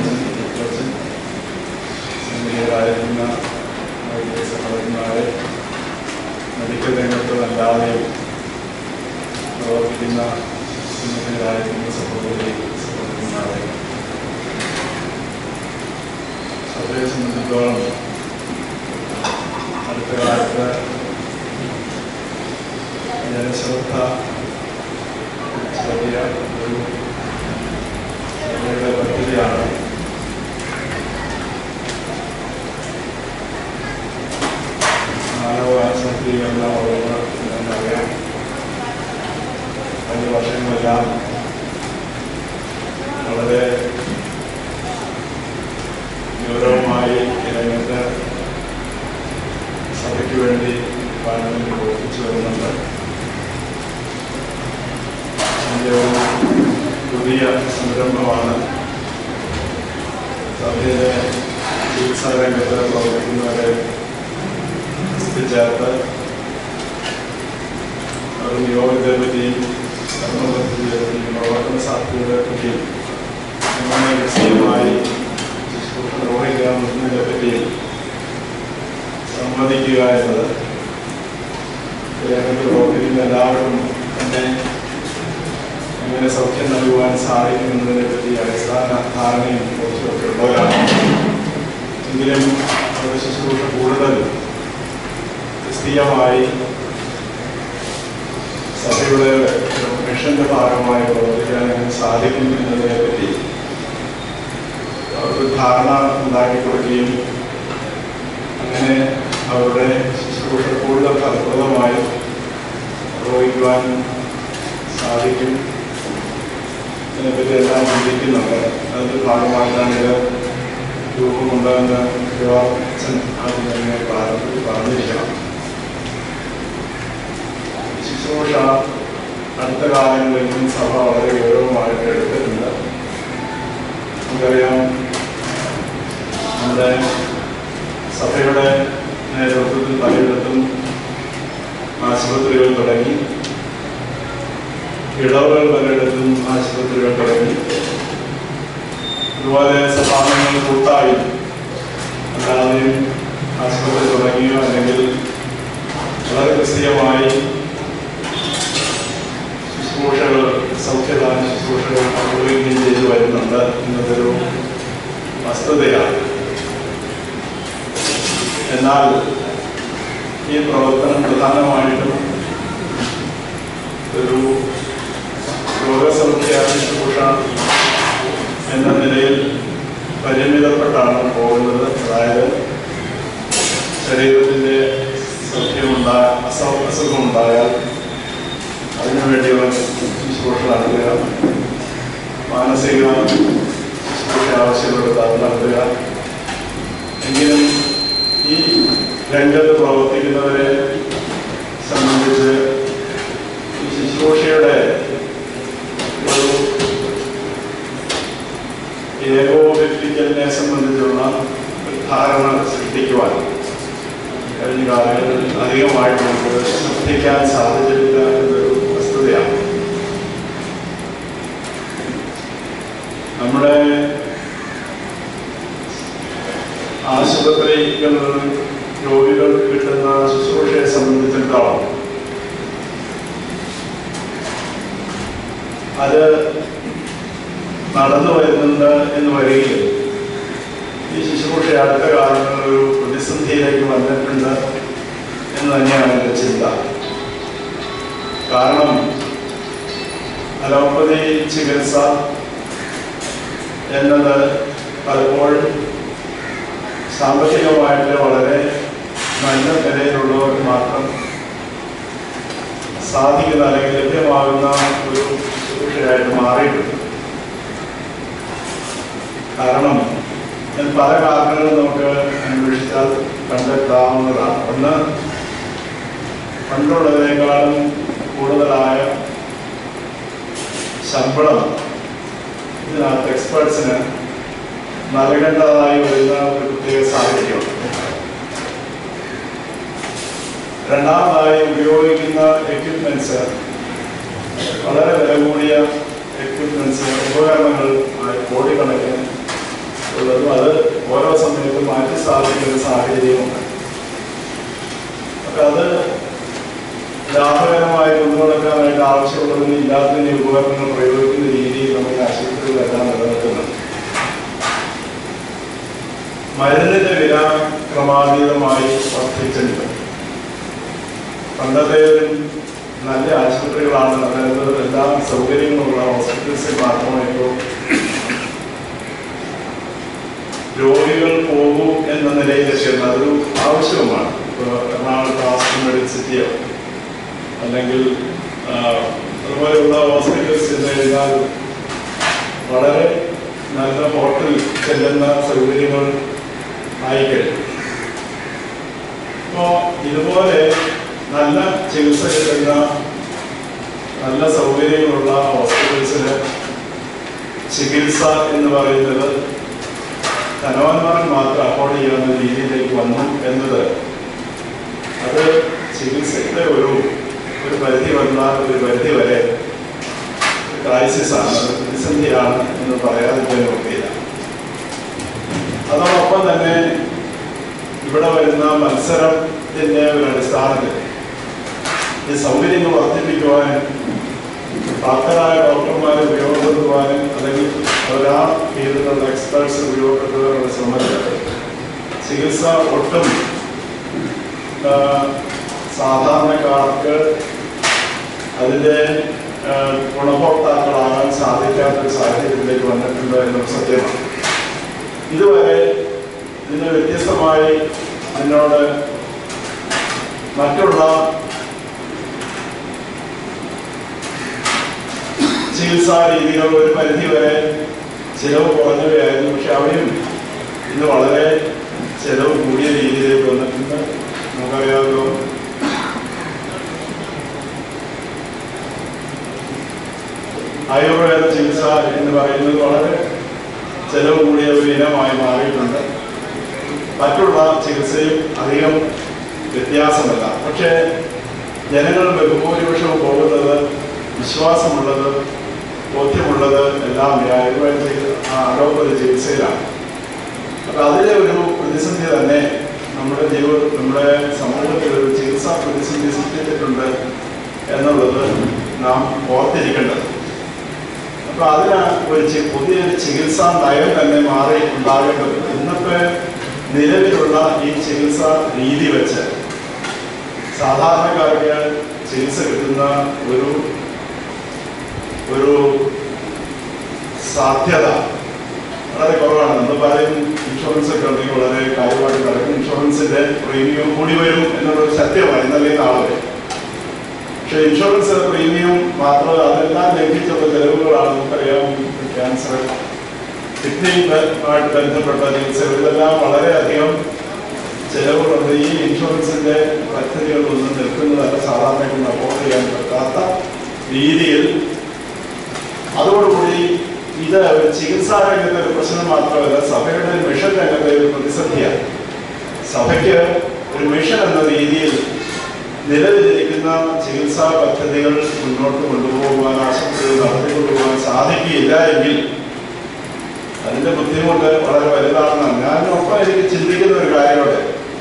അച്ഛൻ അച്ഛൻ സംഗീതരായിരുന്ന വൈദ്യ സഹോദരന്മാരെ മെഡിക്കൽ രംഗത്തുമല്ലാതെയും പ്രവർത്തിക്കുന്ന സംഗീതരായിരുന്ന സഹോദരി സഹോദരന്മാരെ സഭയെ സംബന്ധിച്ചിടത്തോളം അടുത്ത കാലത്ത് ജനശ്രദ്ധ വലിയ ഒരു സഭയുടെ പദ്ധതിയാണ് മാനവ ശാസ്ത്രീകരണ വളർന്ന് എന്നറിയാം കഴിഞ്ഞ വർഷങ്ങളെല്ലാം വളരെ ഗൗരവമായി ഈ രംഗത്ത് സഭയ്ക്ക് വേണ്ടി പാർലമെന്റ് പ്രവർത്തിച്ചു വരുന്നുണ്ട് അതിൻ്റെ ഒരു പുതിയ സംരംഭമാണ് സഭയിലെ ചികിത്സാ രംഗത്ത് പ്രവർത്തിക്കുന്നവരെ എത്തിച്ചേർത്ത് അവർ നിയോഗത്തെ പറ്റിയും കർമ്മപദ്ധതിയെ പറ്റിയും പ്രവർത്തന സാധ്യതകളെ പറ്റിയും എങ്ങനെ വിജയമായി ശുശ്രൂഷ നിർവഹിക്കാമെന്നതിനെ പറ്റിയും സംവദിക്കുക എന്നത് രംഗത്ത് പ്രവർത്തിക്കുന്ന എല്ലാവർക്കും തന്നെ എങ്ങനെ സൗഖ്യം നൽകുവാൻ സാധിക്കുമെന്നതിനെ പറ്റി അടിസ്ഥാന ധാരണയും കുറച്ചൊക്കെ ഉള്ളവരാണ് എങ്കിലും അവരുടെ ശുശ്രൂഷ കൂടുതൽ ക്രിസ്തീയമായി സഭയുടെ മിഷന്റെ ഭാഗമായി പ്രവർത്തിക്കാൻ എങ്ങനെ സാധിക്കും എന്നതിനെ പറ്റി അവർക്ക് ധാരണ ഉണ്ടാക്കി കൊടുക്കുകയും അങ്ങനെ അവരുടെ ശുശ്രൂഷ കൂടുതൽ ഫലപ്രദമായി നിർവഹിക്കുവാൻ സാധിക്കും ഇതിനെപ്പറ്റി എല്ലാം ചിന്തിക്കുന്നുണ്ട് അതിൻ്റെ ഭാഗമായിട്ടാണ് ഇത് രൂപം കൊണ്ടുവന്ന് അച്ഛൻ ആദ്യം തന്നെ പ്രാരംഭത്തിൽ പറഞ്ഞിരിക്കണം ശുശ്രൂഷ അടുത്ത കാലങ്ങളിലും സഭ വളരെ ഗൗരവമായിട്ട് എടുത്തിട്ടുണ്ട് നമുക്കറിയാം നമ്മുടെ സഭയുടെ നേതൃത്വത്തിൽ പലയിടത്തും ആശുപത്രികൾ തുടങ്ങി ഇടവുകൾ പലയിടത്തും ആശുപത്രികൾ തുടങ്ങി അതുപോലെ സഭാംഗങ്ങൾ കൂട്ടായി അല്ലാതെയും ആശുപത്രി തുടങ്ങിയോ അല്ലെങ്കിൽ വളരെ ക്രിസ്തീയമായി ശുശ്രൂഷകൾ സൗഖ്യദാന ശുശ്രൂഷകൾ നിർവഹിക്കുകയും ചെയ്തു വരുന്നുണ്ട് എന്നതൊരു വസ്തുതയാണ് എന്നാൽ ഈ പ്രവർത്തനം പ്രധാനമായിട്ടും ഒരു രോഗസൗഖ്യ ശുശ്രൂഷ എന്ന നിലയിൽ പരിമിതപ്പെട്ടാണ് പോകുന്നത് അതായത് ശരീരത്തിൻ്റെ സൗഖ്യമുണ്ടായ അസൗ അസുഖമുണ്ടായാൽ അതിനുവേണ്ടിയുള്ള ശുശ്രൂഷ നടത്തുക മാനസിക ശുശ്രൂഷ ആവശ്യപ്പെടുത്താൻ നടത്തുക എങ്കിലും ഈ രംഗത്ത് പ്രവർത്തിക്കുന്നവരെ സംബന്ധിച്ച് ഈ ശുശ്രൂഷയുടെ ഒരു ഏകോപിപ്പിക്കലിനെ സംബന്ധിച്ചുള്ള ഒരു ധാരണ സൃഷ്ടിക്കുവാൻ കഴിഞ്ഞ കാലങ്ങളിൽ അധികമായിട്ട് നമുക്ക് ശ്രദ്ധിക്കാൻ സാധിച്ചിട്ടില്ല എന്നൊരു വസ്തുതയാണ് നമ്മുടെ ആശുപത്രികളിൽ രോഗികൾക്ക് കിട്ടുന്ന ശുശ്രൂഷയെ സംബന്ധിച്ചിടത്തോളം അത് നടന്നു വരുന്നുണ്ട് എന്ന് വരികയും ഈ ശുശ്രൂഷ അടുത്ത കാലങ്ങളിൽ ഒരു പ്രതിസന്ധിയിലേക്ക് വന്നിട്ടുണ്ട് എന്ന് തന്നെയാണ് എൻ്റെ ചിന്ത കാരണം അലോപ്പതി ചികിത്സ എന്നത് പലപ്പോഴും സാമ്പത്തികമായിട്ട് വളരെ നല്ല നിലയിലുള്ളവർക്ക് മാത്രം സാധിക്കുന്ന അല്ലെങ്കിൽ ലഭ്യമാകുന്ന ഒരു ശുശ്രൂഷയായിട്ട് മാറിയിട്ടുണ്ട് കാരണം ഞാൻ പല കാരണങ്ങളും നമുക്ക് അന്വേഷിച്ചാൽ കണ്ടെത്താവുന്നതാണ് ഒന്ന് പണ്ടുള്ളതിനേക്കാളും കൂടുതലായ ശമ്പളം ഇതിനകത്ത് എക്സ്പേർട്സിന് നൽകേണ്ടതായി വരുന്ന ഒരു പ്രത്യേക സാഹചര്യമുണ്ട് രണ്ടാമതായി ഉപയോഗിക്കുന്ന എക്യുപ്മെന്റ്സ് വളരെ വില കൂടിയ എക്യുപ്മെന്റ്സ് ഉപകരണങ്ങൾ ആയി കോടിക്കണക്കിന് ഓരോ സമയത്തും മാറ്റി സ്ഥാപിക്കുന്ന സാഹചര്യമുണ്ട് അപ്പൊ അത് ലാഭകരമായി കൊണ്ടുനടക്കാനായിട്ട് ആവശ്യമുള്ളതിന് ഇല്ലാത്തതിന് ഉപകരണങ്ങൾ പ്രയോഗിക്കുന്ന രീതിയിൽ നമുക്ക് ആശുപത്രികളെല്ലാം നിലനിൽക്കുന്നുണ്ട് മരുന്നിന്റെ വില ക്രമാതീതമായി വർദ്ധിച്ചിട്ടുണ്ട് പണ്ടത്തെ നല്ല ആശുപത്രികളാണ് അതായത് എല്ലാ സൗകര്യങ്ങളുള്ള ഹോസ്പിറ്റൽസിൽ മാത്രമേ ഇപ്പോൾ രോഗികൾ പോകൂ എന്ന നിലയിലൊക്കെ അതൊരു ആവശ്യവുമാണ് ഇപ്പോൾ എറണാകുളത്ത് ആസ്ട്രൽ മെഡിസിറ്റിയോ അല്ലെങ്കിൽ ആ, അതുപോലെയുള്ള ഹോസ്പിറ്റൽസ് ചെന്ന് കഴിഞ്ഞാൽ വളരെ നല്ല ഹോട്ടൽ ചെല്ലുന്ന സൗകര്യങ്ങൾ ആയിക്കഴിഞ്ഞു അപ്പോൾ ഇതുപോലെ നല്ല ചികിത്സ കിട്ടുന്ന നല്ല സൗകര്യങ്ങളുള്ള ഹോസ്പിറ്റൽസിന് ചികിത്സ എന്ന് പറയുന്നത് ധനവാന്മാർ മാത്രം അഫോർഡ് ചെയ്യാവുന്ന രീതിയിലേക്ക് വന്നു എന്നത് അത് ചികിത്സയുടെ ഒരു ഒരു പരിധി വന്നാൽ ഒരു പരിധി വരെ ക്രൈസിസ് ആണ് അത് പ്രതിസന്ധിയാണ് എന്ന് പറയാതിരിക്കാൻ നോക്കിയില്ല അതോടൊപ്പം തന്നെ ഇവിടെ വരുന്ന മത്സരത്തിന്റെ ഒരു അടിസ്ഥാനത്തിൽ ഈ സൗകര്യങ്ങൾ വർദ്ധിപ്പിക്കുവാനും പ്രാപ്തരായ ഡോക്ടർമാരെ ഉപയോഗപ്പെടുത്തുവാനും അല്ലെങ്കിൽ അവരാ ഫീൽഡിലുള്ള എക്സ്പേർട്സ് ഉപയോഗപ്പെടുത്തുവാനുള്ള ശ്രമത്തിൽ ചികിത്സ ഒട്ടും ആ, സാധാരണക്കാർക്ക് അതിൻ്റെ ആ, ഗുണഭോക്താക്കളാകാൻ സാധിക്കാത്ത ഒരു സാഹചര്യത്തിലേക്ക് വന്നിട്ടുണ്ട് എന്നൊരു സത്യമാണ് ഇതുവരെ ഇതിന് വ്യത്യസ്തമായി ഇതിനോട് മറ്റുള്ള ചികിത്സാ രീതികൾ ഒരു പരിധി വരെ ചിലവ് കുറഞ്ഞവയായിരുന്നു പക്ഷെ അവയും ഇന്ന് വളരെ ചിലവ് കൂടിയ രീതിയിലേക്ക് വന്നിട്ടുണ്ട് നമുക്കറിയാമല്ലോ ആയുർവേദ ചികിത്സ എന്ന് പറയുന്നത് വളരെ ചെലവ് കൂടിയ ഒരു ഇനമായി മാറിയിട്ടുണ്ട് മറ്റുള്ള ചികിത്സയും അധികം വ്യത്യാസമല്ല പക്ഷേ ജനങ്ങൾ ബഹുഭൂരിപക്ഷവും പോകുന്നത് വിശ്വാസമുള്ളത് ബോധ്യമുള്ളത് എല്ലാം ഈ ആയുർവേദ ചികിത്സ അലോപ്പതി ചികിത്സയിലാണ് അപ്പൊ അതിലെ ഒരു പ്രതിസന്ധി തന്നെ നമ്മുടെ ജീവ നമ്മുടെ സമൂഹത്തിൽ ഒരു ചികിത്സാ പ്രതിസന്ധി സൃഷ്ടിച്ചിട്ടുണ്ട് എന്നുള്ളത് നാം ഓർത്തിരിക്കേണ്ടത് അപ്പൊ അതിന് ഒരു ചി- പുതിയൊരു ചികിത്സാ നയം തന്നെ മാറി ഉണ്ടാകേണ്ടത് ഇന്നത്തെ നിലവിലുള്ള ഈ ചികിത്സാ രീതി വെച്ച് സാധാരണക്കാർക്ക് ചികിത്സ കിട്ടുന്ന ഒരു ഒരു സാധ്യത വളരെ കുറവാണ് നമ്മൾ പറയും ഇൻഷുറൻസ് ഒക്കെ ഉണ്ടെങ്കിൽ വളരെ കാര്യമായിട്ട് നടക്കും ഇൻഷുറൻസിന്റെ പ്രീമിയം കൂടി വരും എന്നുള്ളൊരു സത്യമാണ് ഇന്നലെ നാളെ പക്ഷെ ഇൻഷുറൻസ് പ്രീമിയം മാത്രം അതെല്ലാം ലംഘിച്ചുള്ള ചെലവുകളാണ് നമുക്കറിയാം ക്യാൻസർ കിഡ്നിയുമായിട്ട് ബന്ധപ്പെട്ട ചികിത്സകൾ ഇതെല്ലാം വളരെയധികം ചെലവുകളുണ്ട് ഈ ഇൻഷുറൻസിന്റെ പദ്ധതികളൊന്നും നിൽക്കുന്നതല്ല സാധാരണ അഫോർഡ് ചെയ്യാൻ പറ്റാത്ത രീതിയിൽ അതോടുകൂടി ഇത് ഒരു ചികിത്സാ രംഗത്തെ ഒരു പ്രശ്നം മാത്രമല്ല സഭയുടെ മിഷൻ രംഗത്തെ ഒരു പ്രതിസന്ധിയാണ് സഭയ്ക്ക് ഒരു മിഷൻ എന്ന രീതിയിൽ നിലവിലിരിക്കുന്ന ചികിത്സാ പദ്ധതികൾ മുന്നോട്ട് കൊണ്ടുപോകുവാൻ ആശുപത്രികൾ നടത്തിക്കൊണ്ടുപോകാൻ സാധിക്കുകയില്ല എങ്കിൽ അതിന്റെ ബുദ്ധിമുട്ട് വളരെ വലുതാണെന്നാണ് ഞാൻ ഒപ്പം എനിക്ക് ചിന്തിക്കുന്ന ഒരു കാര്യമുണ്ട്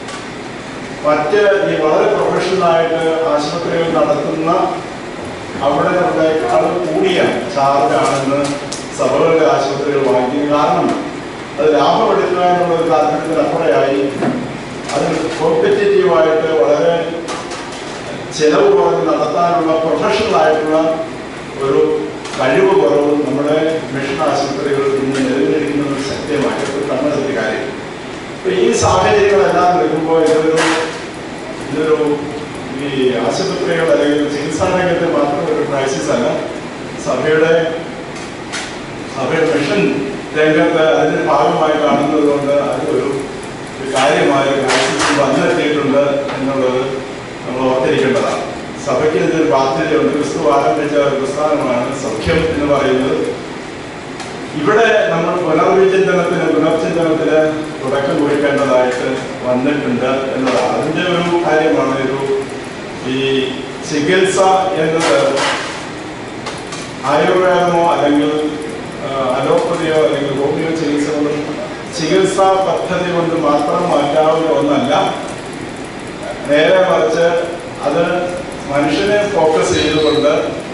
മറ്റ് ഈ വളരെ പ്രൊഫഷണൽ ആയിട്ട് ആശുപത്രികൾ നടത്തുന്ന അവിടെ ഉള്ളേക്കാൾ കൂടിയ ചാർജാണെന്ന് സഭകളുടെ ആശുപത്രികൾ വാങ്ങിക്കുന്നത് കാരണം അത് ലാഭമെടുക്കുക എന്നുള്ള ഒരു താല്പര്യത്തിനപ്പുറയായി അത് കോമ്പറ്റേറ്റീവായിട്ട് വളരെ ചെലവ് കുറഞ്ഞ് നടത്താനുള്ള പ്രൊഫഷണൽ ആയിട്ടുള്ള ഒരു കഴിവ് കുറവ് നമ്മുടെ മിഷൻ ആശുപത്രികൾ ഇന്ന് നിലവിലിരിക്കുന്ന ഒരു സത്യമായി ഒരു കണ്ണെടുത്ത കാര്യം അപ്പൊ ഈ സാഹചര്യങ്ങളെല്ലാം വരുമ്പോൾ ഇതൊരു ഇതൊരു ഈ ആശുപത്രികൾ അല്ലെങ്കിൽ ചികിത്സാ രംഗത്ത് മാത്രം ഒരു ക്രൈസിസ് അല്ല സഭയുടെ സഭയുടെ മിഷൻ രംഗത്ത് അതിന്റെ ഭാഗമായി കാണുന്നത് കൊണ്ട് അത് ഒരു ഒരു കാര്യമായ ക്രൈസിസ് വന്നെത്തിയിട്ടുണ്ട് എന്നുള്ളത് നമ്മൾ ഓർത്തിരിക്കേണ്ടതാണ് സഭയ്ക്ക് ഇതിൽ ബാധ്യതയുണ്ട് ക്രിസ്തു ആരംഭിച്ച ഒരു പ്രസ്ഥാനമാണ് സൗഖ്യം എന്ന് പറയുന്നത് ഇവിടെ നമ്മൾ പുനർവിചിന്തനത്തിന് പുനർചിന്തനത്തിന് തുടക്കം കുറിക്കേണ്ടതായിട്ട് വന്നിട്ടുണ്ട് എന്നതാണ് അതിന്റെ ഒരു കാര്യമാണ് ഒരു ഈ ചികിത്സ എന്നത് ആയുർവേദമോ അല്ലെങ്കിൽ ആ, അലോപ്പതിയോ അല്ലെങ്കിൽ ഹോമിയോ ചികിത്സകളും ചികിത്സാ പദ്ധതി കൊണ്ട് മാത്രം മാറ്റാവുന്ന ഒന്നല്ല നേരെ മറിച്ച് അത് മനുഷ്യനെ ഫോക്കസ് ചെയ്തുകൊണ്ട്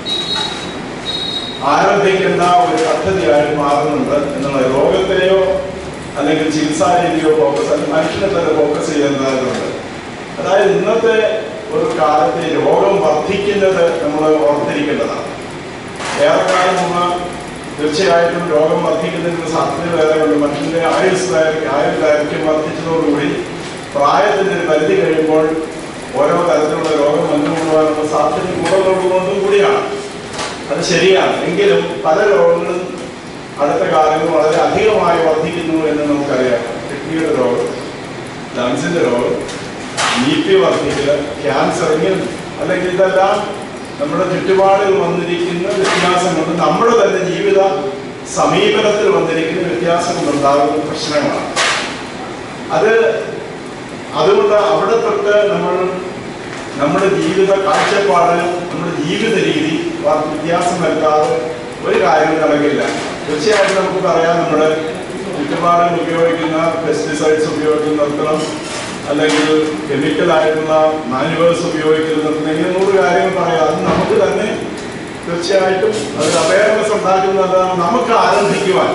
ആരംഭിക്കുന്ന ഒരു പദ്ധതിയായി മാറുന്നുണ്ട് എന്നുള്ള രോഗത്തെയോ അല്ലെങ്കിൽ ചികിത്സാ രീതിയോ ഫോക്കസ് അല്ലെങ്കിൽ മനുഷ്യനെ തന്നെ ഫോക്കസ് ചെയ്യുന്നതായിട്ടുണ്ട് അതായത് ഇന്നത്തെ ഒരു കാലത്ത് രോഗം വർദ്ധിക്കുന്നത് നമ്മൾ ഓർത്തിരിക്കേണ്ടതാണ് ഏറെക്കാലം മുമ്പ് തീർച്ചയായിട്ടും രോഗം വർദ്ധിക്കുന്നതിന് സാധ്യത ഏറെയുണ്ട് മനുഷ്യന്റെ ആയുസ് ദൈർഘ്യം ആയുസ് ദൈർഘ്യം വർദ്ധിച്ചതോടുകൂടി പ്രായത്തിന്റെ ഒരു പരിധി കഴിയുമ്പോൾ ഓരോ തരത്തിലുള്ള രോഗം വന്നുകൊണ്ടുപോകാനുള്ള സാധ്യത കൂടുതലുള്ളതുകൊണ്ടും കൂടിയാണ് അത് ശരിയാണ് എങ്കിലും പല രോഗങ്ങളും അടുത്ത കാലങ്ങളിൽ വളരെ അധികമായി വർദ്ധിക്കുന്നു എന്ന് നമുക്കറിയാം കിഡ്നിയുടെ രോഗം ലങ്സിന്റെ രോഗം ബി പി വർദ്ധിക്കുക ക്യാൻസർ ഇങ്ങനെ അല്ലെങ്കിൽ ഇതെല്ലാം നമ്മുടെ ചുറ്റുപാടിൽ വന്നിരിക്കുന്ന വ്യത്യാസം കൊണ്ട് നമ്മുടെ തന്നെ ജീവിത സമീപനത്തിൽ വന്നിരിക്കുന്ന വ്യത്യാസം കൊണ്ടുണ്ടാകുന്ന പ്രശ്നങ്ങളാണ് അത് അതുകൊണ്ട് അവിടെ തൊട്ട് നമ്മൾ നമ്മുടെ ജീവിത കാഴ്ചപ്പാട് നമ്മുടെ ജീവിത രീതി വ- വ്യത്യാസം വരുത്താതെ ഒരു കാര്യം നടക്കില്ല തീർച്ചയായിട്ടും നമുക്ക് പറയാം നമ്മുടെ ചുറ്റുപാടിൽ ഉപയോഗിക്കുന്ന പെസ്റ്റിസൈഡ്സ് ഉപയോഗിക്കുന്ന നിർത്തണം അല്ലെങ്കിൽ കെമിക്കൽ ആയിട്ടുള്ള മാനുവൽസ് ഉപയോഗിക്കുന്നത് നിർത്തണം ഇങ്ങനെ നൂറ് കാര്യങ്ങൾ പറയാം അത് നമുക്ക് തന്നെ തീർച്ചയായിട്ടും അത് അവയർനെസ് ഉണ്ടാക്കുന്നത് നമുക്ക് ആരംഭിക്കുവാൻ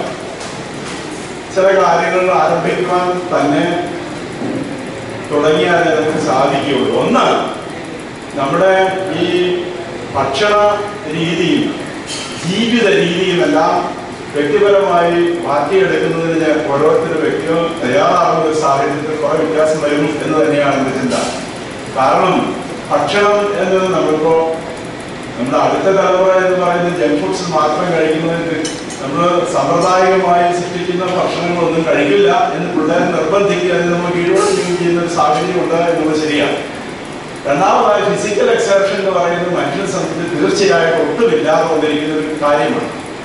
ചില കാര്യങ്ങൾ ആരംഭിക്കുവാൻ തന്നെ തുടങ്ങിയാലേ നമുക്ക് സാധിക്കുകയുള്ളൂ ഒന്ന് നമ്മുടെ ഈ ഭക്ഷണ രീതിയും ജീവിത രീതിയുമെല്ലാം വ്യക്തിപരമായി മാറ്റിയെടുക്കുന്നതിന് ഓരോരുത്തരും വ്യക്തികളും തയ്യാറാകുന്ന ഒരു സാഹചര്യത്തിൽ കുറെ വ്യത്യാസം വരും എന്ന് തന്നെയാണ് എൻ്റെ ചിന്ത കാരണം ഭക്ഷണം എന്നത് നമ്മളിപ്പോ നമ്മുടെ അടുത്ത തലമുറ എന്ന് പറയുന്നത് ജങ്ക് ഫുഡ്സ് മാത്രം കഴിക്കുന്നതിന് നമ്മൾ സാമ്പ്രദായികമായി സൃഷ്ടിക്കുന്ന ഭക്ഷണങ്ങളൊന്നും കഴിക്കില്ല എന്ന് പിള്ളേരെ നിർബന്ധിക്കുക എന്ന് നമ്മൾ കീഴ്വഴങ്ങുകയും ചെയ്യുന്ന ഒരു സാഹചര്യം ഉണ്ട് എന്നുള്ളത് ശരിയാണ് രണ്ടാമതായി ഫിസിക്കൽ എക്സർഷൻ എന്ന് പറയുന്നത് മനുഷ്യനെ സംബന്ധിച്ച് തീർച്ചയായും ഒട്ടും ഇല്ലാതെ വന്നിരിക്കുന്ന ഒരു കാര്യമാണ്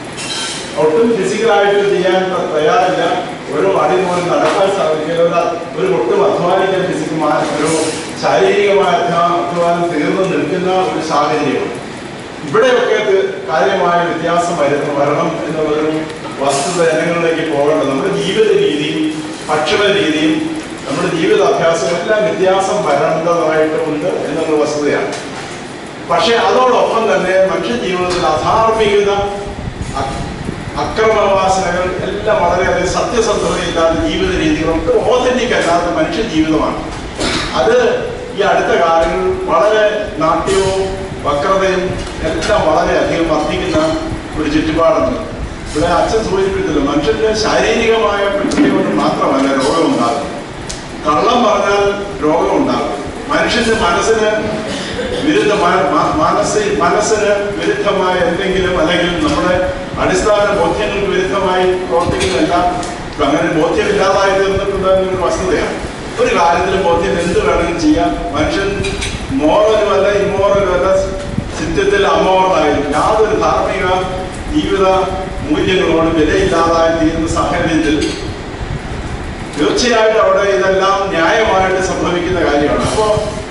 ഒട്ടും ഫിസിക്കലായിട്ട് ചെയ്യാൻ ത- തയ്യാറില്ല ഒരു അടി പോലും നടക്കാൻ സാധിക്കില്ല ഒരു അ- ഒരു ഒട്ടും അധ്വാനിക്കാൻ ഫിസിക്കൽ ഒരു ശാരീരികമായ അധ്വാ- അധ്വാനം തീർന്നു നിൽക്കുന്ന ഒരു സാഹചര്യമാണ് ഇവിടെയൊക്കെ ഇത് കാര്യമായ വ്യത്യാസം വരുന്നു വരണം എന്നുള്ളൊരു വസ്തുത ജനങ്ങളിലേക്ക് പോകേണ്ടത് നമ്മുടെ ജീവിത രീതിയും ഭക്ഷണ രീതിയും നമ്മുടെ ജീവിത അഭ്യാസം എല്ലാം വ്യത്യാസം വരേണ്ടതായിട്ടുണ്ട് എന്നുള്ള വസ്തുതയാണ് പക്ഷെ അതോടൊപ്പം തന്നെ മനുഷ്യ ജീവിതത്തിൽ അധാർമികത അ- അക്രമവാസനകൾ എല്ലാം വളരെയധികം സത്യസന്ധതയില്ലാത്ത ജീവിത രീതികളൊക്കെ ഓതന്റിക് അല്ലാത്ത മനുഷ്യ ജീവിതമാണ് അത് ഈ അടുത്ത കാലങ്ങളിൽ വളരെ നാട്യവും വക്രതയും എല്ലാം വളരെയധികം വർദ്ധിക്കുന്ന ഒരു ചുറ്റുപാടുണ്ട് ഇവിടെ അച്ഛൻ സൂചിപ്പിച്ചല്ലോ മനുഷ്യന്റെ ശാരീരികമായ പ്രക്രിയ കൊണ്ട് മാത്രമല്ല രോഗമുണ്ടാകുന്നത് കള്ളം പറഞ്ഞാൽ രോഗമുണ്ടാകും മനുഷ്യന്റെ മനസ്സിന് വിരുദ്ധ മ- മ- മനസ്സി മനസ്സിന് വിരുദ്ധമായ എന്തെങ്കിലും അല്ലെങ്കിൽ നമ്മുടെ അടിസ്ഥാന ബോധ്യങ്ങൾക്ക് വിരുദ്ധമായി പ്രവർത്തിക്കുന്നതെല്ലാം അങ്ങനെ ബോധ്യമില്ലാതായി തീർന്നിട്ടുണ്ട് എന്നൊരു വസ്തുതയാണ് ഒരു കാര്യത്തിലും ബോധ്യം എന്ത് വേണമെങ്കിലും ചെയ്യാം മനുഷ്യൻ മോറലും അല്ല ഇമ്മോറലും അല്ല ചിത്യത്തിൽ അമ്മോറലായിരിക്കും യാതൊരു ധാർമ്മിക ജീവിത മൂല്യങ്ങളോട് വിലയില്ലാതായി തീരുന്ന സാഹചര്യത്തിൽ തീർച്ചയായിട്ടും അവിടെ ഇതെല്ലാം ന്യായമായിട്ട് സംഭവിക്കുന്ന കാര്യമാണ് അപ്പോൾ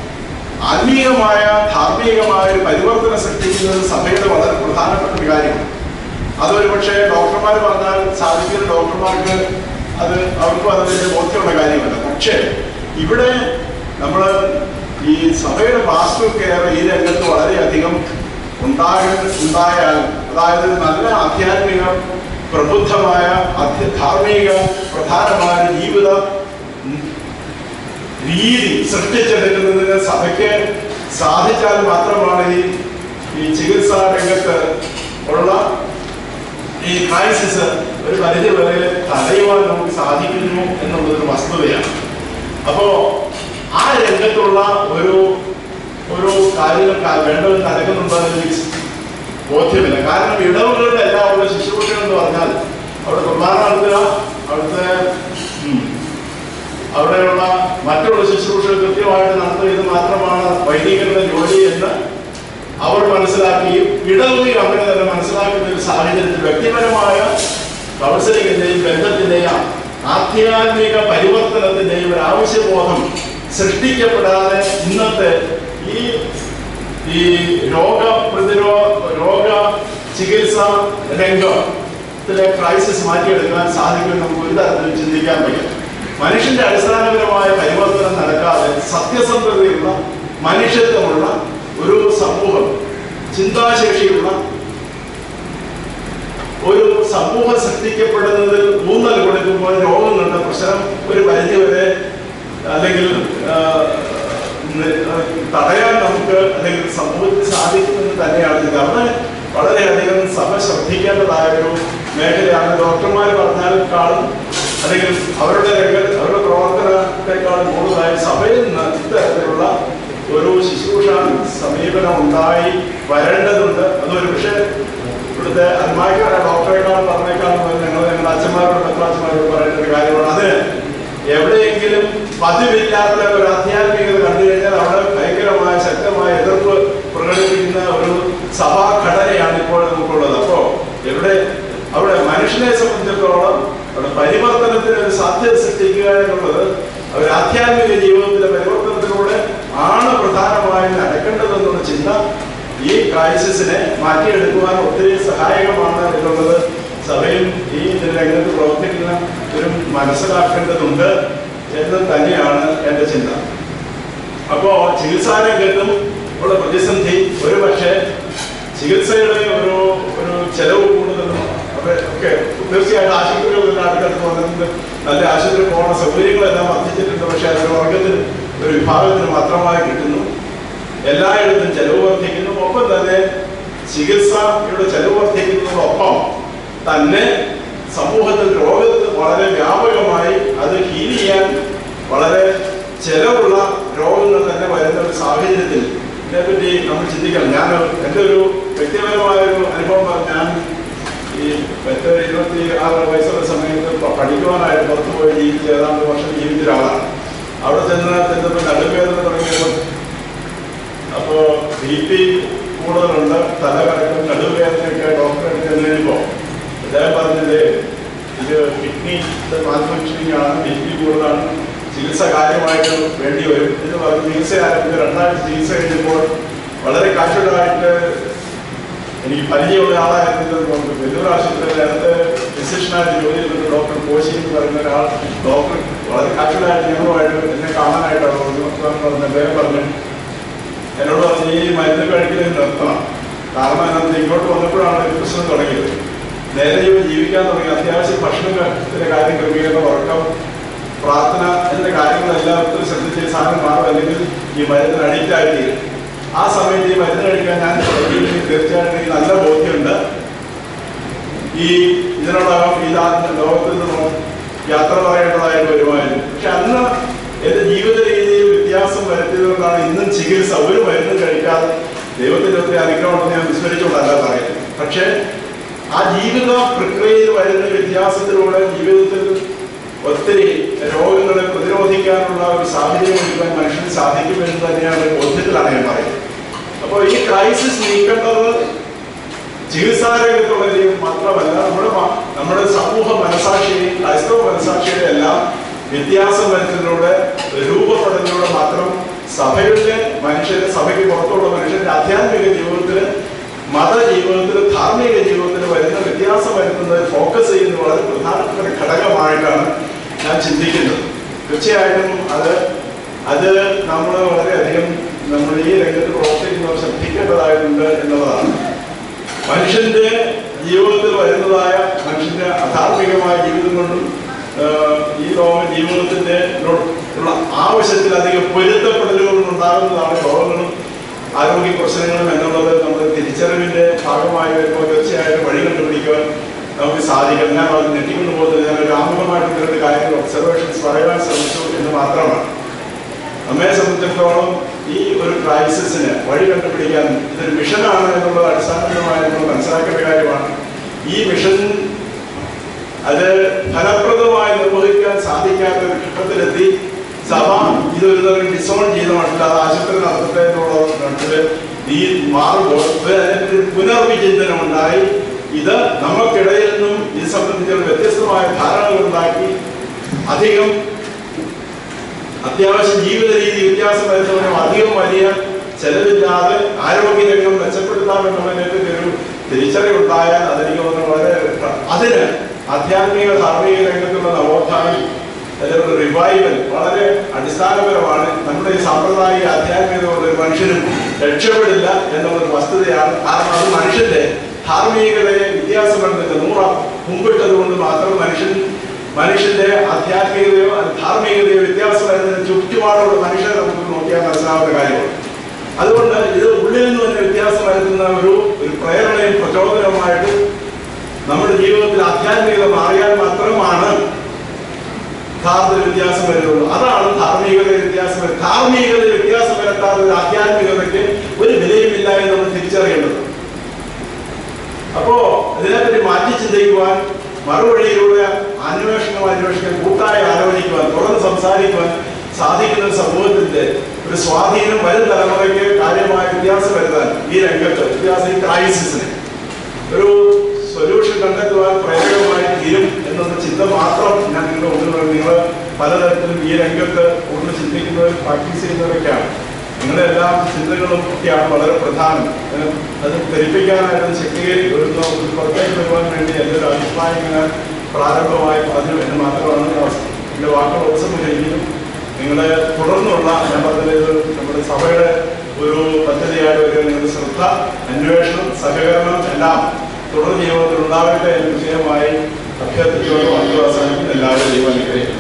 ആത്മീയമായ ധാർമ്മികമായ ഒരു പരിവർത്തനം സൃഷ്ടിക്കുന്നത് സഭയുടെ വളരെ പ്രധാനപ്പെട്ട ഒരു കാര്യമാണ് അതൊരു പക്ഷേ ഡോക്ടർമാർ പറഞ്ഞാൽ സാധിക്കുന്ന ഡോക്ടർമാർക്ക് അത് അവർക്കും അതിന്റെ ബോധ്യമുള്ള കാര്യമല്ല പക്ഷേ ഇവിടെ നമ്മൾ ഈ സഭയുടെ പാസ്റ്റർ കെയർ ഈ രംഗത്ത് വളരെയധികം ഉണ്ടാക ഉണ്ടായാൽ അതായത് നല്ല ആധ്യാത്മിക പ്രബുദ്ധമായ അധ്യ ധാർമ്മിക പ്രധാനമായ ഒരു ജീവിത ഉം, രീതി സൃഷ്ടിച്ചെടുക്കുന്നതിന് സഭയ്ക്ക് സാധിച്ചാൽ മാത്രമാണ് ഈ ഈ ചികിത്സാ രംഗത്ത് ഉള്ള ഈ ക്രൈസിസ് ഒരു പരിധി വരെ തടയുവാൻ നമുക്ക് സാധിക്കുന്നു എന്നുള്ളതൊരു വസ്തുതയാണ് അപ്പോ ആ രംഗത്തുള്ള ഒരു ഒരു കാര്യങ്ങൾ ക- വേണ്ടത് നടക്കുന്നുണ്ടോ എന്ന് എനിക്ക് ബോധ്യമില്ല കാരണം ഇടവുകളുടെ എല്ലാം ഉള്ള ശുശ്രൂഷകൾ എന്ന് പറഞ്ഞാൽ അവിടെ കുർബാന നടത്തുക അവിടുത്തെ ഉം, അവിടെയുള്ള മറ്റുള്ള ശുശ്രൂഷകൾ കൃത്യമായിട്ട് നടത്തുക ഇത് മാത്രമാണ് വൈദികരുടെ ജോലി എന്ന് അവർ മനസ്സിലാക്കുകയും ഇടവുകയും അങ്ങനെ തന്നെ മനസ്സിലാക്കുന്ന ഒരു സാഹചര്യത്തിൽ വ്യക്തിപരമായ കൗൺസിലിങ്ങിന്റെയും ബന്ധത്തിന്റെയും ആധ്യാത്മിക പരിവർത്തനത്തിന്റെയും ഒരു ആവശ്യബോധം സൃഷ്ടിക്കപ്പെടാതെ ഇന്നത്തെ ഈ ഈ രോഗ പ്രതിരോധ രോഗ ചികിത്സ രംഗം ത്തിലെ ക്രൈസിസ് മാറ്റിയെടുക്കാൻ സാധിക്കുമെന്ന് നമുക്ക് ഒരു തരത്തിലും ചിന്തിക്കാൻ വയ്യ മനുഷ്യന്റെ അടിസ്ഥാനപരമായ പരിവർത്തനം നടക്കാതെ സത്യസന്ധതയുള്ള മനുഷ്യത്വമുള്ള ഒരു സമൂഹം ചിന്താശേഷിയുള്ള ഒരു സമൂഹം സൃഷ്ടിക്കപ്പെടുന്നതിൽ ഊന്നൽ കൊടുക്കുമ്പോൾ രോഗങ്ങളുടെ പ്രശ്നം ഒരു പരിധിവരെ അല്ലെങ്കിൽ ആ, നി- ആ, തടയാൻ നമുക്ക് അല്ലെങ്കിൽ സമൂഹത്തിൽ സാധിക്കുമെന്ന് തന്നെയാണ് ഇത് അവിടെ വളരെയധികം സഭ ശ്രദ്ധിക്കേണ്ടതായ ഒരു മേഖലയാണ് ഡോക്ടർമാർ പറഞ്ഞാലും അല്ലെങ്കിൽ അവരുടെ രംഗ അവരുടെ പ്രവർത്തനത്തെക്കാളും കൂടുതലായി സഭയിൽ നിന്ന് ഇത്തരത്തിലുള്ള ഒരു ശുശ്രൂഷ സമീപനം ഉണ്ടായി വരേണ്ടതുണ്ട് അതൊരു പക്ഷേ ഇവിടുത്തെ അന്മാക്കാരെ ഡോക്ടറേക്കാൾ പറഞ്ഞേക്കാളും ഞങ്ങൾ ഞങ്ങളുടെ അച്ഛന്മാരോട് പത്രാച്ചന്മാരോട് പറയേണ്ട ഒരു കാര്യമാണ് അത് എവിടെയെങ്കിലും പതിവില്ലാത്ത ഒരു ആധ്യാത്മികത കണ്ടു കഴിഞ്ഞാൽ അവിടെ ഭയങ്കരമായ ശക്തമായ എതിർപ്പ് പ്രകടിപ്പിക്കുന്ന ഒരു സഭാഘടനയാണ് ഇപ്പോൾ നമുക്കുള്ളത് അപ്പോ എവിടെ അവിടെ മനുഷ്യനെ സംബന്ധിച്ചിടത്തോളം അവിടെ പരിവർത്തനത്തിന് ഒരു സാധ്യത സൃഷ്ടിക്കുക എന്നുള്ളത് അവർ ആധ്യാത്മിക ജീവിതത്തിലെ പരിവർത്തനത്തിലൂടെ ആണ് പ്രധാനമായും നടക്കേണ്ടതെന്നുള്ള ചിന്ത ഈ ക്രൈസിസിനെ മാറ്റിയെടുക്കുവാൻ ഒത്തിരി സഹായകമാണ് എന്നുള്ളത് സഭയും ഈ രംഗത്ത് പ്രവർത്തിക്കുന്ന ഒരു മനസ്സിലാക്കേണ്ടതുണ്ട് എന്ന് തന്നെയാണ് എൻ്റെ ചിന്ത അപ്പോ ചികിത്സാ രംഗത്തും ഉള്ള പ്രതിസന്ധി ഒരു പക്ഷേ ചികിത്സയുടെ ഒരു ഒരു ചെലവ് കൂടുതലും അത് ഒക്കെ തീർച്ചയായിട്ടും ആശുപത്രികളിൽ അടുക്കടുത്ത് വന്നിട്ടുണ്ട് നല്ല ആശുപത്രി പോകുന്ന സൗകര്യങ്ങളെല്ലാം വർദ്ധിച്ചിട്ടുണ്ട് പക്ഷേ അതൊരു വർഗത്തിന് ഒരു വിഭാഗത്തിന് മാത്രമായി കിട്ടുന്നു എല്ലായിടത്തും ചെലവ് വർദ്ധിക്കുന്നു ഒപ്പം തന്നെ ചികിത്സയുടെ ചെലവ് വർദ്ധിക്കുന്നതോടൊപ്പം തന്നെ സമൂഹത്തിൽ രോഗത്ത് വളരെ വ്യാപകമായി അത് ഹീൽ ചെയ്യാൻ വളരെ ചെലവുള്ള രോഗങ്ങൾ തന്നെ വരുന്ന ഒരു സാഹചര്യത്തിൽ ഇതിനെപ്പറ്റി നമ്മൾ ചിന്തിക്കണം ഞാൻ എൻ്റെ ഒരു വ്യക്തിപരമായ ഒരു അനുഭവം പറഞ്ഞ ഞാൻ ഈ പത്ത് ഇരുപത്തി ആറ് വയസ്സുള്ള സമയത്ത് പ- പഠിക്കുവാനായിട്ട് പുറത്തു പോയി ജീവിച്ച് ഏതാണ്ട് വർഷം ജീവിച്ച ഒരാളാണ് അവിടെ ചെന്ന് ചെന്നപ്പോൾ നടുവേദന തുടങ്ങിയപ്പോൾ അപ്പോ ബി പി കൂടുതലുണ്ട് തലകറക്കം നടുവേദനയൊക്കെ ഡോക്ടറെ അടുത്ത് ചെന്ന് കഴിഞ്ഞപ്പോൾ അദ്ദേഹം പറഞ്ഞത് ഇത് കിഡ്നി മാൽഫങ്ഷനിങ് ആണ് ബി പി കൂടുതലാണ് ചികിത്സ കാര്യമായിട്ട് വേണ്ടി വരും എന്ന് പറഞ്ഞ് ചികിത്സ ആരംഭിച്ച് രണ്ടാഴ്ച ചികിത്സ കഴിഞ്ഞപ്പോൾ വളരെ കാഷ്വലായിട്ട് എനിക്ക് പരിചയമുള്ള ആളായിരുന്നു നമുക്ക് വെല്ലൂർ ആശുപത്രിയിൽ നേരത്തെ ഫിസിഷ്യനായിട്ട് ജോലി ചെയ്തിട്ട് ഡോക്ടർ കോശി എന്ന് പറയുന്ന ഒരാൾ ഡോക്ടർ വളരെ കാഷ്വലായിട്ട് ഞങ്ങളുമായിട്ട് എന്നെ കാണാനായിട്ടാണ് വന്നത് പറഞ്ഞ് അദ്ദേഹം പറഞ്ഞു എന്നോട് പറഞ്ഞു ഈ മരുന്ന് കഴിക്കുന്നത് നിർത്തണം കാരണം എന്താണെന്ന് ഇങ്ങോട്ട് വന്നപ്പോഴാണ് ഈ പ്രശ്നം തുടങ്ങിയത് നേരെ ജീവൻ ജീവിക്കാൻ തുടങ്ങി അത്യാവശ്യം ഭക്ഷണത്തിന്റെ കാര്യം ക്രമീകരണം ഉറക്കം പ്രാർത്ഥന എന്ന കാര്യങ്ങളെല്ലാം ഒത്തിരി ശ്രദ്ധിച്ച് ഈ സാധനം മാറും അല്ലെങ്കിൽ ഈ മരുന്നിന് അഡിക്റ്റ് ആയി തീരും ആ സമയത്ത് ഈ മരുന്ന് കഴിക്കാൻ ഞാൻ തുടങ്ങിയെങ്കിൽ തീർച്ചയായിട്ടും എനിക്ക് നല്ല ബോധ്യമുണ്ട് ഈ ഇതിനോടകം ഈ നാ- ലോകത്തിൽ നിന്നും യാത്ര പറയേണ്ടതായിട്ട് വരുമായിരുന്നു പക്ഷെ അന്ന് എന്റെ ജീവിത രീതിയിൽ വ്യത്യാസം വരുത്തിയതുകൊണ്ടാണ് ഇന്നും ചികിത്സ ഒരു മരുന്നും കഴിക്കാതെ ദൈവത്തിന്റെ ഒത്തിരി അനുഗ്രഹമുണ്ടെന്ന് ഞാൻ വിസ്മരിച്ചുകൊണ്ടല്ല പറയുന്നത് പക്ഷേ ആ ജീവിത പ്രക്രിയയിൽ വരുന്ന വ്യത്യാസത്തിലൂടെ ജീവിതത്തിൽ ഒത്തിരി രോഗങ്ങളെ പ്രതിരോധിക്കാനുള്ള ഒരു സാഹചര്യം ഒരുക്കാൻ മനുഷ്യന് സാധിക്കുമെന്ന് തന്നെയാണ് ഒരു ബോധ്യത്തിലാണ് ഞാൻ പറയുന്നത് അപ്പോൾ ഈ ക്രൈസിസ് നീക്കേണ്ടത് ചികിത്സാ രംഗത്തുള്ള ദൈവം മാത്രമല്ല നമ്മുടെ മ- നമ്മുടെ സമൂഹ മനസാക്ഷിയെ ക്രൈസ്തവ മനസാക്ഷിയുടെ എല്ലാം വ്യത്യാസം വരുന്നതിലൂടെ രൂപപ്പെടുന്നതിലൂടെ മാത്രം സഭയുടെ മനുഷ്യന്റെ സഭയ്ക്ക് പുറത്തുള്ള മനുഷ്യന്റെ ആധ്യാത്മിക ജീവിതത്തിൽ മത ജീവിതത്തിൽ ധാർമ്മിക ജീവിതത്തിൽ വരുന്ന വ്യത്യാസം വരുന്നത് ഫോക്കസ് ചെയ്യുന്നത് വളരെ പ്രധാനപ്പെട്ട ഒരു ഘടകമായിട്ടാണ് ഞാൻ ചിന്തിക്കുന്നത് തീർച്ചയായിട്ടും അത് അത് നമ്മൾ വളരെയധികം നമ്മൾ ഈ രംഗത്ത് പ്രവർത്തിക്കുന്നവർ ശ്രദ്ധിക്കേണ്ടതായിട്ടുണ്ട് എന്നുള്ളതാണ് മനുഷ്യന്റെ ജീവിതത്തിൽ വരുന്നതായ മനുഷ്യന്റെ അധാർമികമായ ജീവിതം കൊണ്ടും ആഹ്, ഈ ലോക ജീവിതത്തിന്റെ നോട് ഉള്ള ആവശ്യത്തിലധികം പൊരുത്തപ്പെടലുകൾ ഉണ്ടാകുന്നതാണ് രോഗങ്ങളും ആരോഗ്യ പ്രശ്നങ്ങളും എന്നുള്ളത് നമ്മുടെ തിരിച്ചറിവിന്റെ ഭാഗമായി വരുമ്പോൾ തീർച്ചയായിട്ടും വഴി കണ്ടുപിടിക്കുവാൻ നമുക്ക് സാധിക്കും ഞാൻ അത് നെറ്റിക്കൊണ്ട് പോകുന്നത് ഞാൻ ഒരു ആമുഖമായിട്ട് രണ്ട് കാര്യങ്ങൾ ഒബ്സർവേഷൻസ് പറയാൻ ശ്രമിച്ചു എന്ന് മാത്രമാണ് നമ്മെ സംബന്ധിച്ചിടത്തോളം ഈ ഒരു ക്രൈസിസിന് വഴി കണ്ടുപിടിക്കാൻ ഇതൊരു മിഷനാണ് എന്നുള്ളത് അടിസ്ഥാനപരമായി നമ്മൾ മനസ്സിലാക്കേണ്ട കാര്യമാണ് ഈ മിഷൻ അത് ഫലപ്രദമായി നിർവഹിക്കാൻ സാധിക്കാത്ത ഒരു ഘട്ടത്തിലെത്തി സഭ ഇതൊരു തരം ഡിസോൺ ചെയ്ത മട്ടിൽ അത് ആശുപത്രി നടത്തട്ടെ എന്നുള്ള മട്ടില് ഈ മാറുമ്പോൾ ഒരു അതിനൊരു പുനർവിചിന്തനം ഉണ്ടായി ഇത് നമുക്കിടയിൽ നിന്നും ഇത് സംബന്ധിച്ചുള്ള വ്യത്യസ്തമായ ധാരണകൾ ഉണ്ടാക്കി അധികം അത്യാവശ്യം ജീവിത രീതി വ്യത്യാസം വരുന്നവരും അധികം വലിയ ചെലവില്ലാതെ ആരോഗ്യരംഗം മെച്ചപ്പെടുത്താമെന്നുള്ളതിനൊക്കെ ഒരു തിരിച്ചറിവുണ്ടായാൽ അതെനിക്ക് തോന്നുന്നു വളരെ പ്ര- അതിന് ആധ്യാത്മിക ധാർമ്മിക രംഗത്തുള്ള നവോത്ഥാനം അതിലൊരു റിവൈവൽ വളരെ അടിസ്ഥാനപരമാണ് നമ്മുടെ ഈ സാമ്പ്രദായിക ആധ്യാത്മികതയുള്ള ഒരു മനുഷ്യനും രക്ഷപ്പെടില്ല എന്നുള്ളൊരു വസ്തുതയാണ് കാരണം അത് മനുഷ്യന്റെ ധാർമ്മികതയെ വ്യത്യാസപ്പെടുന്നില്ല നൂറ മുമ്പിട്ടത് കൊണ്ട് മാത്രം മനുഷ്യൻ മനുഷ്യന്റെ ആധ്യാത്മികതയോ അല്ലെങ്കിൽ ധാർമ്മികതയോ വ്യത്യാസം വരുന്നതിന് ചുറ്റുപാടുള്ള മനുഷ്യരെ നമുക്ക് നോക്കിയാൽ മനസ്സിലാവുന്ന കാര്യമാണ് അതുകൊണ്ട് ഇത് ഉള്ളിൽ നിന്ന് തന്നെ വ്യത്യാസം വരുത്തുന്ന ഒരു ഒരു പ്രേരണയും പ്രചോദനവുമായിട്ട് നമ്മുടെ ജീവിതത്തിൽ ആധ്യാത്മികത മാറിയാൽ മാത്രമാണ് യഥാർത്ഥ വ്യത്യാസം വരുന്നുള്ളൂ അതാണ് ധാർമ്മികത വ്യത്യാസം വരു- ധാർമ്മികത വ്യത്യാസം വരുത്താത്ത ഒരു ആധ്യാത്മികതയ്ക്ക് ഒരു വിലയുമില്ല എന്ന് നമ്മൾ തിരിച്ചറിയേണ്ടത് അപ്പോ ഇതിനെപ്പറ്റി മാറ്റി ചിന്തിക്കുവാൻ മറുവഴിയിലൂടെ അന്വേഷണം അന്വേഷിക്കാൻ കൂട്ടായി ആലോചിക്കുവാൻ തുറന്ന് സംസാരിക്കുവാൻ സാധിക്കുന്ന ഒരു സമൂഹത്തിന്റെ ഒരു സ്വാധീനം വരും തലമുറയ്ക്ക് കാര്യമായ വ്യത്യാസം വരുത്താൻ ഈ രംഗത്ത് വ്യത്യാസം ഈ ക്രൈസിസിന് ഒരു സൊല്യൂഷൻ കണ്ടെത്തുവാൻ പ്രേരകമായി തീരും എന്നുള്ള ചിന്ത മാത്രം ഞാൻ നിങ്ങളുടെ മുന്നിൽ നിങ്ങൾ പലതരത്തിലും ഈ രംഗത്ത് കൂടുതൽ ചിന്തിക്കുന്നവരും പ്രാക്ടീസ് ചെയ്യുന്നവരൊക്കെയാണ് നിങ്ങളുടെ എല്ലാ ചിന്തകളും ഒക്കെയാണ് വളരെ പ്രധാനം അതിന് അത് ധരിപ്പിക്കാനായിട്ട് ശക്തിയേറി ഒരു ഒരു പുറത്തേക്ക് വരുവാൻ വേണ്ടി എൻ്റെ ഒരു അഭിപ്രായം ഇങ്ങനെ പ്രാരംഭമായി പറഞ്ഞു എന്ന് മാത്രമാണ് ഈ അവസ്ഥ എൻ്റെ വാക്കുകൾ ഉപസംഹരിക്കുന്നു നിങ്ങളുടെ തുടർന്നുള്ള ഞാൻ പറഞ്ഞത് ഇത് നമ്മുടെ സഭയുടെ ഒരു പദ്ധതിയായിട്ട് വരിക നിങ്ങളുടെ ശ്രദ്ധ അന്വേഷണം സഹകരണം എല്ലാം തുടർ ജീവിതത്തിൽ ഉണ്ടാവട്ടെ എന്ന് വിഷയമായി അഭ്യർത്ഥിച്ചുകൊണ്ട് വാക്കുവാസാനിക്കും എല്ലാവരും ദൈവം അനുഗ്രഹിക്കും